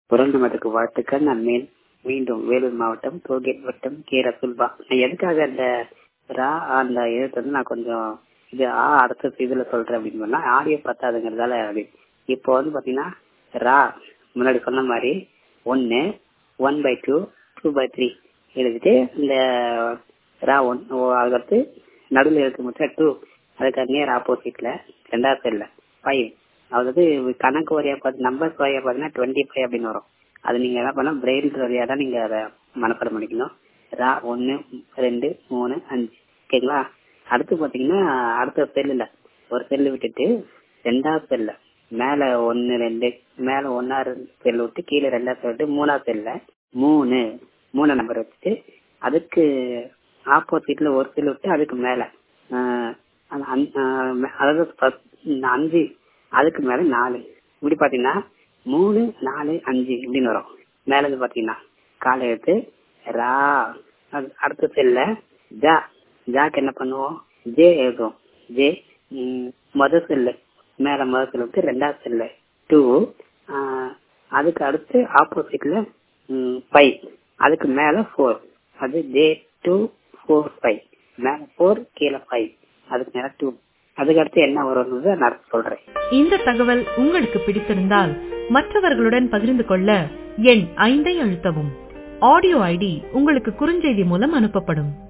புரண்டமதுக்கு வாழ்த்துக்கள் நான் மேல் மீண்டும் வேலூர் மாவட்டம் டோல்கேட் வட்டம் கே ரசுல்பா நான் எதுக்காக அந்த ரா அந்த எழுத்து வந்து நான் கொஞ்சம் இது ஆ அடுத்த இதுல சொல்றேன் அப்படின்னு சொன்னா ஆடியோ பத்தாதுங்கிறதால அப்படி இப்போ வந்து பாத்தீங்கன்னா ரா முன்னாடி சொன்ன மாதிரி ஒன்னு one by two two by three எழுதிட்டு இந்த ரா ஒன் அதுக்கடுத்து நடுவில் எழுத்து மட்டும் டூ அதுக்கு நேர் ஆப்போசிட்ல ரெண்டாவது சைட்ல ஃபைவ் அதாவது கணக்கு வரையா பார்த்து நம்பர்ஸ் வரையா பார்த்தீங்கன்னா டுவெண்ட்டி ஃபைவ் அப்படின்னு வரும் அது நீங்க என்ன பண்ணா பிரெயில் வழியா தான் நீங்க அதை மனப்பாடம் பண்ணிக்கணும் ரா ஒன்னு ரெண்டு மூணு அஞ்சு ஓகேங்களா அடுத்து பாத்தீங்கன்னா அடுத்த செல்லுல ஒரு செல்லு விட்டுட்டு ரெண்டாவது செல்ல மேல ஒன்னு ரெண்டு மேல ஒன்னாறு செல் விட்டு கீழே ரெண்டாவது செல் விட்டு மூணாவது செல்ல மூணு மூணு நம்பர் வச்சுட்டு அதுக்கு ஆப்போசிட்ல ஒரு செல் விட்டு அதுக்கு மேல அதாவது அஞ்சு அதுக்கு மேல நாலு இப்படி பாத்தீங்கன்னா மூணு நாலு அஞ்சு இப்படின்னு வரும் மேல இருந்து பாத்தீங்கன்னா காலை எடுத்து ரா அடுத்த செல்ல ஜா ஜாக்கு என்ன பண்ணுவோம் ஜே எழுதுவோம் ஜே மொத செல்லு மேல மொத செல்லு விட்டு ரெண்டாவது செல்லு டூ அதுக்கு அடுத்து ஆப்போசிட்ல ஃபைவ் அதுக்கு மேல ஃபோர் அது ஜே டூ ஃபோர் ஃபைவ் மேல ஃபோர் கீழே ஃபைவ் அதுக்கு மேல டூ அதுக்கு அடுத்து என்ன வரும்னு நான் சொல்றேன் இந்த தகவல் உங்களுக்கு பிடித்திருந்தால் மற்றவர்களுடன் பகிர்ந்து கொள்ள எண் ஐந்தை அழுத்தவும் ஆடியோ ஐடி உங்களுக்கு குறுஞ்செய்தி மூலம் அனுப்பப்படும்